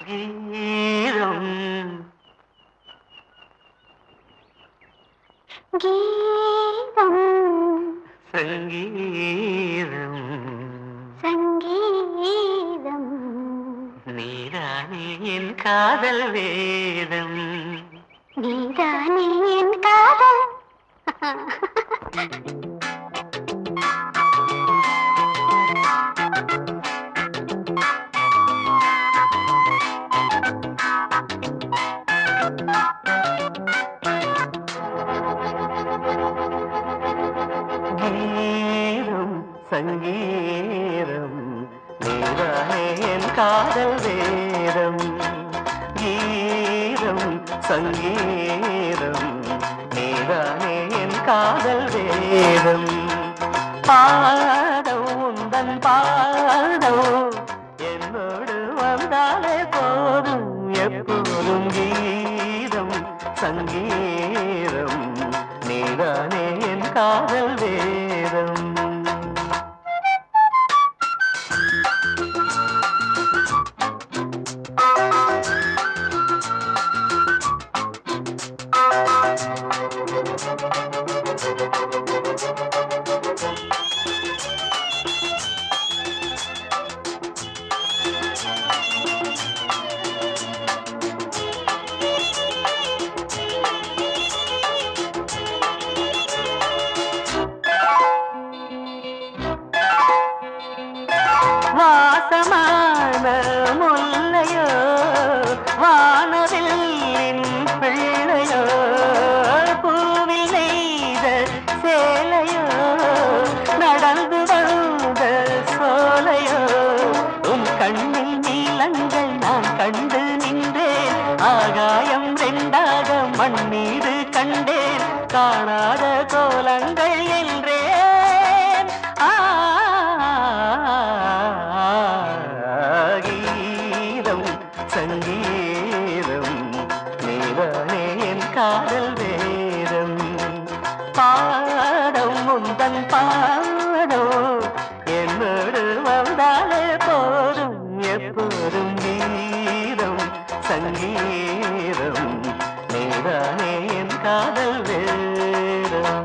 கீதம் கீதம் சங்கீதம் சங்கீதம் நீதானே என் காதல் வேதம் நீதானே என் காதல் கீதம் சங்கீதம் நீதானே என் காதல் வேதம் கீதம் சங்கீதம் நீதானே என் காதல் வேதம் பாதம் உந்தன் பாதம் என்னோடு வந்தாலே போதும் எப்போதும் கீதம் சங்கீதம் நீதானே என் காதல் வேதம் வாசமான முல்லையோ வானவில்லின் பிள்ளையோ பூவில் நெய்த சேலையோ நடந்து வந்த சோலையோ உன் கண்ணில் நீலங்கள் நான் கண்டு நின்றேன் ஆகாயம் ரெண்டாக மண் மீது கண்டேன் காணாத கோலங்கள் என்றேன் ஆ கீதம் சங்கீதம் நீதானே என் காதல் வேதம் பாடம் முந்தன் பாடம் என்னோடு வந்தாலே போதும் எப்போதும் கீதம் சங்கீதம் நீதானே என் காதல் வேதம்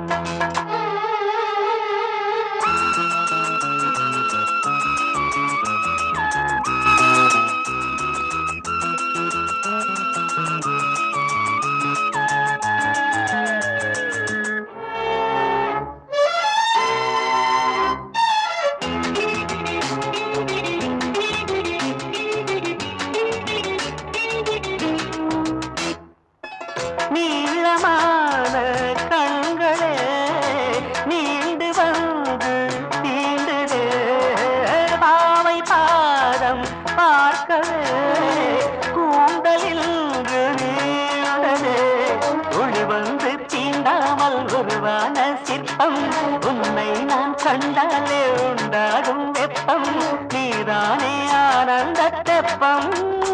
நீளமான கண்களே நீண்டு வந்து தீண்டுதே பாவை பாதம் பார்க்கவே கூந்தலில் நீண்டதே ஒளி வந்து தீண்டாமல் உருவான சிற்பம் உன்னை நான் கண்டாலே உண்டாகும் வெப்பம் நீதானே ஆனந்த தெப்பம்